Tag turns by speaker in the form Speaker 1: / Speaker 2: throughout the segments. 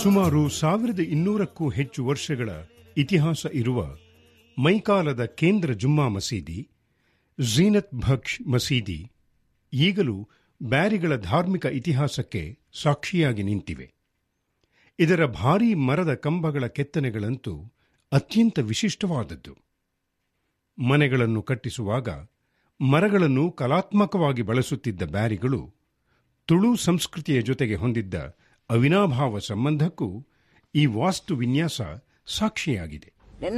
Speaker 1: ಸುಮಾರು ಸಾವಿರದ ಇನ್ನೂರಕ್ಕೂ ಹೆಚ್ಚು ವರ್ಷಗಳ ಇತಿಹಾಸ ಇರುವ ಮೈಕಾಲದ ಕೇಂದ್ರ ಜುಮ್ಮಾ ಮಸೀದಿ ಝೀನತ್ ಭಕ್ಷ್ ಮಸೀದಿ ಈಗಲೂ ಬ್ಯಾರಿಗಳ ಧಾರ್ಮಿಕ ಇತಿಹಾಸಕ್ಕೆ ಸಾಕ್ಷಿಯಾಗಿ ನಿಂತಿವೆ ಇದರ ಭಾರೀ ಮರದ ಕಂಬಗಳ ಕೆತ್ತನೆಗಳಂತೂ ಅತ್ಯಂತ ವಿಶಿಷ್ಟವಾದದ್ದು ಮನೆಗಳನ್ನು ಕಟ್ಟಿಸುವಾಗ ಮರಗಳನ್ನು ಕಲಾತ್ಮಕವಾಗಿ ಬಳಸುತ್ತಿದ್ದ ಬ್ಯಾರಿಗಳು ತುಳು ಸಂಸ್ಕೃತಿಯ ಜೊತೆಗೆ ಹೊಂದಿದ್ದ ಅವಿನಾಭಾವ ಸಂಬಂಧಕ್ಕೂ ಈ ವಾಸ್ತು ವಿನ್ಯಾಸ ಸಾಕ್ಷಿಯಾಗಿದೆ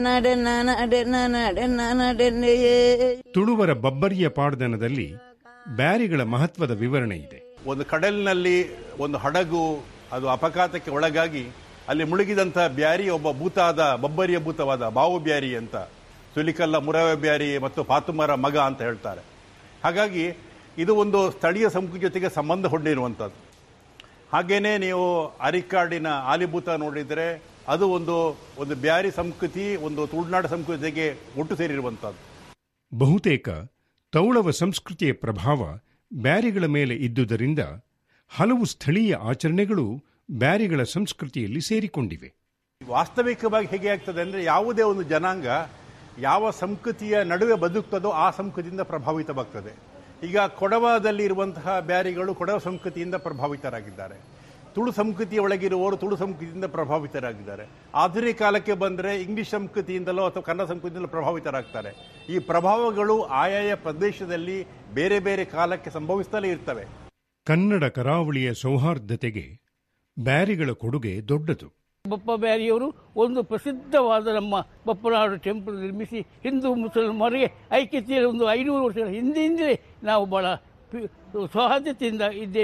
Speaker 1: ತುಳುವರ ಬಬ್ಬರಿಯ ಪಾಡ್ದನದಲ್ಲಿ ಬ್ಯಾರಿಗಳ ಮಹತ್ವದ ವಿವರಣೆ ಇದೆ
Speaker 2: ಒಂದು ಕಡಲಿನಲ್ಲಿ ಒಂದು ಹಡಗು ಅದು ಅಪಘಾತಕ್ಕೆ ಒಳಗಾಗಿ ಅಲ್ಲಿ ಮುಳುಗಿದಂಥ ಬ್ಯಾರಿ ಒಬ್ಬ ಭೂತಾದ ಬಬ್ಬರಿಯ ಭೂತವಾದ ಬಾವು ಬ್ಯಾರಿ ಅಂತ ಸುಲಿಕಲ್ಲ ಮುರವೆ ಬ್ಯಾರಿ ಮತ್ತು ಪಾತುಮರ ಮಗ ಅಂತ ಹೇಳ್ತಾರೆ ಹಾಗಾಗಿ ಇದು ಒಂದು ಸ್ಥಳೀಯ ಸಂಸ್ಕೃತಿ ಜೊತೆಗೆ ಸಂಬಂಧ ಹೊಂದಿರುವಂಥದ್ದು ಹಾಗೇನೆ ನೀವು ಅರಿಕಾಡಿನ ಆಲಿಭೂತ ನೋಡಿದರೆ ಅದು ಒಂದು ಒಂದು ಬ್ಯಾರಿ ಸಂಸ್ಕೃತಿ ಒಂದು ತುಳುನಾಡು ಸಂಸ್ಕೃತಿಗೆ ಒಟ್ಟು ಸೇರಿರುವಂಥದ್ದು
Speaker 1: ಬಹುತೇಕ ತೌಳವ ಸಂಸ್ಕೃತಿಯ ಪ್ರಭಾವ ಬ್ಯಾರಿಗಳ ಮೇಲೆ ಇದ್ದುದರಿಂದ ಹಲವು ಸ್ಥಳೀಯ ಆಚರಣೆಗಳು ಬ್ಯಾರಿಗಳ ಸಂಸ್ಕೃತಿಯಲ್ಲಿ ಸೇರಿಕೊಂಡಿವೆ
Speaker 2: ವಾಸ್ತವಿಕವಾಗಿ ಹೇಗೆ ಆಗ್ತದೆ ಅಂದರೆ ಯಾವುದೇ ಒಂದು ಜನಾಂಗ ಯಾವ ಸಂಸ್ಕೃತಿಯ ನಡುವೆ ಬದುಕ್ತದೋ ಆ ಸಂಸ್ಕೃತಿಯಿಂದ ಪ್ರಭಾವಿತವಾಗ್ತದೆ ಈಗ ಕೊಡವದಲ್ಲಿ ಇರುವಂತಹ ಬ್ಯಾರಿಗಳು ಕೊಡವ ಸಂಸ್ಕೃತಿಯಿಂದ ಪ್ರಭಾವಿತರಾಗಿದ್ದಾರೆ ತುಳು ಸಂಸ್ಕೃತಿಯ ಒಳಗಿರುವವರು ತುಳು ಸಂಸ್ಕೃತಿಯಿಂದ ಪ್ರಭಾವಿತರಾಗಿದ್ದಾರೆ ಆಧುನಿಕ ಕಾಲಕ್ಕೆ ಬಂದರೆ ಇಂಗ್ಲಿಷ್ ಸಂಸ್ಕೃತಿಯಿಂದಲೋ ಅಥವಾ ಕನ್ನಡ ಸಂಸ್ಕೃತಿಯಿಂದಲೋ ಪ್ರಭಾವಿತರಾಗ್ತಾರೆ ಈ ಪ್ರಭಾವಗಳು ಆಯಾಯ ಪ್ರದೇಶದಲ್ಲಿ ಬೇರೆ ಬೇರೆ ಕಾಲಕ್ಕೆ ಸಂಭವಿಸ್ತಲೇ ಇರ್ತವೆ
Speaker 1: ಕನ್ನಡ ಕರಾವಳಿಯ ಸೌಹಾರ್ದತೆಗೆ ಬ್ಯಾರಿಗಳ ಕೊಡುಗೆ ದೊಡ್ಡದು
Speaker 3: ಬಪ್ಪ ಬ್ಯಾರಿಯವರು ಒಂದು ಪ್ರಸಿದ್ಧವಾದ ನಮ್ಮ ಬಪ್ಪನಾಡು ಟೆಂಪಲ್ ನಿರ್ಮಿಸಿ ಹಿಂದೂ ಮುಸಲ್ಮಾನರಿಗೆ ಐಕ್ಯತೆಯ ಒಂದು ಐನೂರು ವರ್ಷಗಳ ಹಿಂದೆಯಿಂದಲೇ ನಾವು ಬಹಳ ಪಿ- ಸೌಹಾರ್ದತೆಯಿಂದ ಇದ್ದೇವೆ